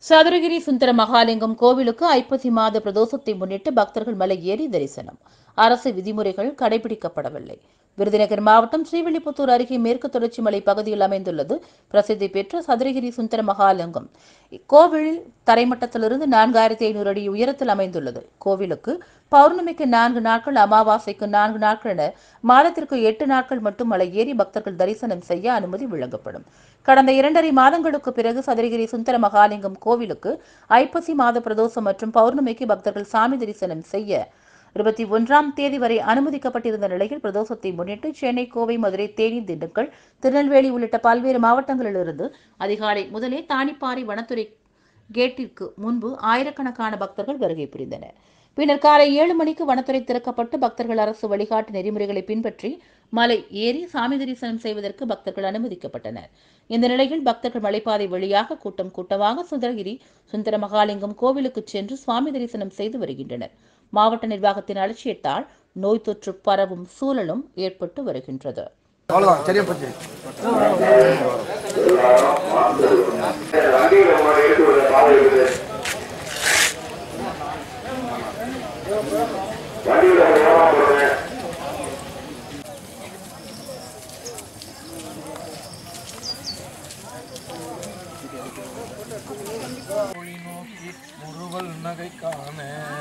சதுரகிரி சுந்தர மகாலிங்கம் கோவிலுக்கு ஐப்பசி மாத பிரதோஷத்தை முன்னிட்டு பக்தர்கள் மலை ஏறி தரிசனம் அரசு விதிமுறைகள் கடைபிடிக்கப்படவில்லை விருதுநகர் மாவட்டம் ஸ்ரீவில்லிபுத்தூர் அருகே மேற்கு தொடர்ச்சி மலை பகுதியில் அமைந்துள்ளது பிரசித்தி பெற்ற சதுரகிரி சுந்தர மகாலிங்கம் இக்கோவிலில் தரைமட்டத்திலிருந்து நான்காயிரத்தி ஐநூறு அடி உயரத்தில் அமைந்துள்ளது கோவிலுக்கு பௌர்ணமிக்கு நான்கு நாட்கள் அமாவாசைக்கு நான்கு நாட்கள் என மாதத்திற்கு எட்டு நாட்கள் மட்டும் மலை ஏறி பக்தர்கள் தரிசனம் செய்ய அனுமதி வழங்கப்படும் கடந்த இரண்டரை மாதங்களுக்கு பிறகு சதுரகிரி சுந்தர மகாலிங்கம் கோவிலுக்கு ஐப்பசி மாத பிரதோஷம் மற்றும் பௌர்ணமிக்கு பக்தர்கள் சாமி தரிசனம் செய்ய இருபத்தி ஒன்றாம் தேதி வரை அனுமதிக்கப்பட்டிருந்த நிலையில் பிரதோஷத்தை முன்னிட்டு சென்னை கோவை மதுரை தேனி திண்டுக்கல் திருநெல்வேலி உள்ளிட்ட பல்வேறு மாவட்டங்களிலிருந்து அதிகாலை முதலே தானிப்பாறை வனத்துறை கேட்டிற்கு முன்பு ஆயிரக்கணக்கான பக்தர்கள் வருகை புரிந்தனர் பின்னர் காலை ஏழு மணிக்கு வனத்துறை திறக்கப்பட்டு பக்தர்கள் அரசு வழிகாட்டு நெறிமுறைகளை பின்பற்றி மலை ஏறி சாமி தரிசனம் செய்வதற்கு பக்தர்கள் அனுமதிக்கப்பட்டனர் இந்த நிலையில் பக்தர்கள் மலைப்பாதை வழியாக கூட்டம் கூட்டமாக சுந்தரகிரி சுந்தர மகாலிங்கம் கோவிலுக்கு சென்று சுவாமி தரிசனம் செய்து வருகின்றனர் மாவட்ட நிர்வாகத்தின் அலட்சியத்தால் நோய் தொற்று பரவும் சூழலும் ஏற்பட்டு வருகின்றது அவ்வளோதான் சரியா போச்சு ஒளி நோக்கி முறுவல் நகை காண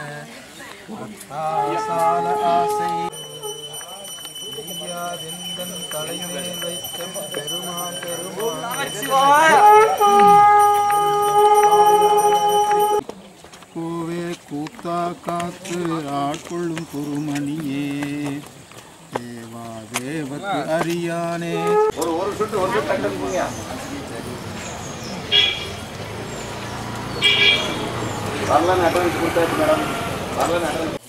அத்தாசால ஆசை எய்யாதெந்தன் தலைமேல் வைத்த பெருமான் கோவே கூத்தா காத்து ஆட்கொள்ளும் குருமணியே தேவா தேவத்து அறியானே ஒரு ஒரு சுட்டு ஒரு சுட்டு டக்கு போங்க வரலன்னு அட்வான்ஸ் கொடுத்தாச்சு மேடம் வரலன்னு அட்வான்ஸ்